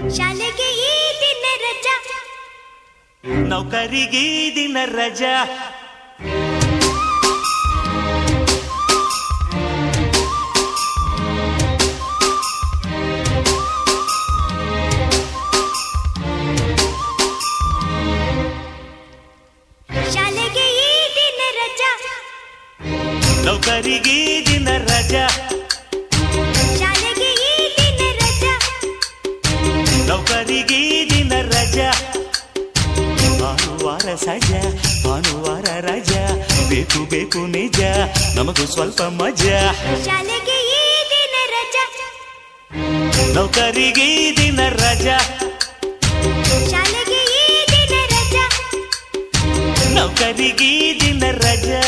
ಶಾಲೆಗೆ ಈ ದಿನ ರಜಾ ನೌಕರಿಗೆ ಈ ದಿನ ರಜಾ ಶಾಲೆಗೆ ಈ ದಿನ ರಜಾ ನೌಕರಿಗೆ ಈ ದಿನ ರಜಾ ಶಾಲೆಗೆ ಈ ದಿನ ರಜಾ ನೌಕರಿಗೆ ಈ ದಿನ ರಜಾ ಭಾನುವಾರ ಸಜಾ ಭಾನುವಾರ ರಜಾ ಬೇಕು ಬೇಕು ನಿಜ ನಮಗೂ ಸ್ವಲ್ಪ ಮಜಾ ಶಾಲೆಗೆ ಈ ದಿನ ರಜಾ ನೌಕರಿಗೆ ಈ ದಿನ ರಜಾ ಶಾಲೆಗೆ ಈ ದಿನ ರಜಾ ನೌಕರಿಗೆ ಈ ದಿನ ರಜಾ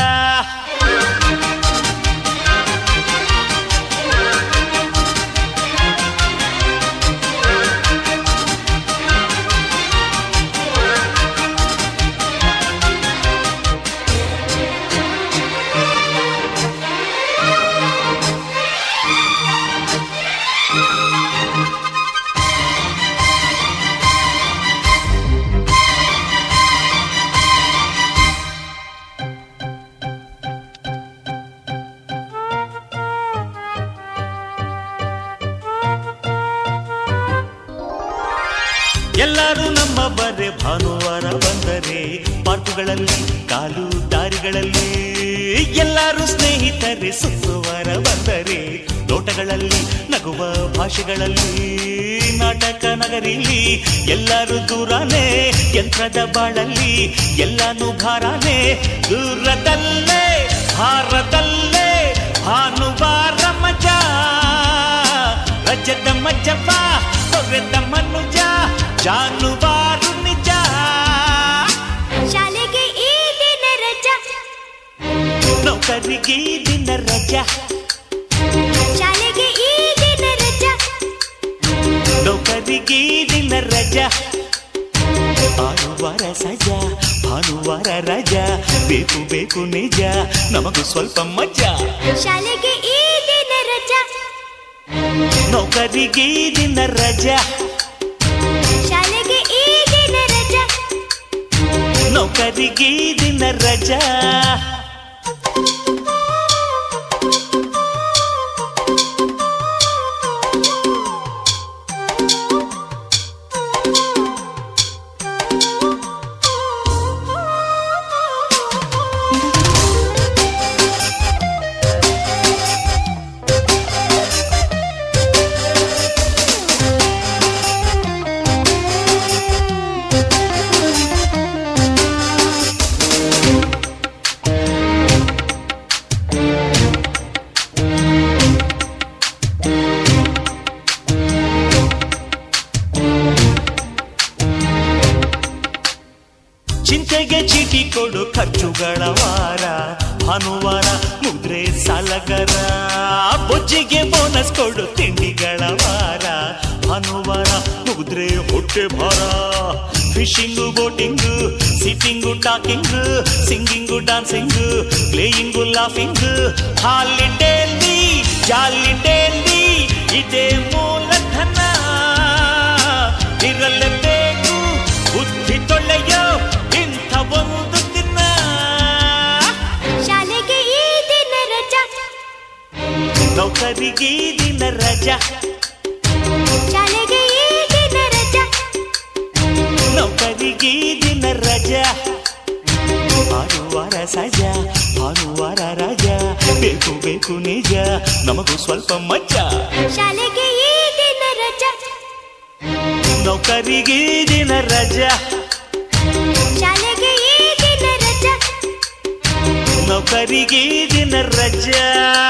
ಎಲ್ಲರೂ ನಮ್ಮ ಬರೆ ಭಾನುವಾರ ಬಂದರೆ ಪಾರ್ಕುಗಳಲ್ಲಿ ಕಾಲು ದಾರಿಗಳಲ್ಲಿ ಎಲ್ಲರೂ ಸ್ನೇಹಿತರೆ ಶುಕ್ರವಾರ ಬಂದರೆ ತೋಟಗಳಲ್ಲಿ ನಗುವ ಭಾಷೆಗಳಲ್ಲಿ ನಾಟಕ ನಗರಿಲಿ ಎಲ್ಲರೂ ದೂರನೇ ಯಂತ್ರದ ಬಾಳಲ್ಲಿ ಎಲ್ಲಾನು ಭಾರನೇ ದೂರದಲ್ಲೇ ಭಾರದಲ್ಲೇ ಭಾನುವಾರ ಮಜಾ ರಜದ ಮಜ್ಜಪ್ಪ ತೊರೆದ ಮನುಜ ಜಾನುವಾರು ನಿಜ ಶಾಲೆಗೆ ಈ ದಿನ ರಜಾ ನೌಕರಿಗೆ ಈ ದಿನ ರಜಾ ಶಾಲೆಗೆ ಈ ದಿನ ರಜಾ ನೌಕರಿಗೆ ಈ ದಿನ ರಜಾ ಭಾನುವಾರ ಸಜಾ ಭಾನುವಾರ ರಜಾ ಬೇಕು ಬೇಕು ನಿಜ ನಮಗೂ ಸ್ವಲ್ಪ ಮಜಾ ಶಾಲೆಗೆ ಈ ದಿನ ರಜಾ ನೌಕರಿಗೆ ಈ ದಿನ ರಜಾ ಶಾಲೆಗೆ ಈ ದಿನ ರಜಾ ನೌಕರಿಗೆ ಈ ದಿನ ರಜಾ ಚಿಂತೆಗೆ ಚೀಟಿ ಕೊಡು ಖರ್ಚುಗಳ ವಾರ ಭಾನುವಾರ ಮುದ್ರೆ ಸಾಲಗರ ಬೊಜ್ಜಿಗೆ ಬೋನಸ್ ಕೊಡು ತಿಂಡಿಗಳ ವಾರ ಭಾನುವಾರ ಮುದ್ರೆ ಹೊಟ್ಟೆ ಭಾರ fishing boating sitting talking singing dancing playing laughing ಹಾಲಿಡೇಲಿ ಜಾಲಿಡೇಲಿ ಇದೇ ಮೂಲಧನ ಇರಲೇಬೇಕು ಬುದ್ಧಿ ತೊಳೆಯೋ ಇಂಥ ಒಂದು ದಿನ ಶಾಲೆಗೆ ಈ ದಿನ ರಜಾ ನೌಕರಿಗೆ ಈ ದಿನ ರಜಾ ಶಾಲೆಗೆ ಈ ದಿನ ರಜಾ ನೌಕರಿಗೆ ಈ ದಿನ ರಜಾ ಭಾನುವಾರ ಸಜಾ ಭಾನುವಾರ ರಜಾ ಬೇಕು ಬೇಕು ನಿಜ ನಮಗೂ ಸ್ವಲ್ಪ ಮಜಾ ಶಾಲೆಗೆ ಈ ದಿನ ರಜಾ ನೌಕರಿಗೆ ಈ ದಿನ ರಜಾ ಶಾಲೆಗೆ ಈ ದಿನ ರಜಾ ನೌಕರಿಗೆ ಈ ದಿನ ರಜಾ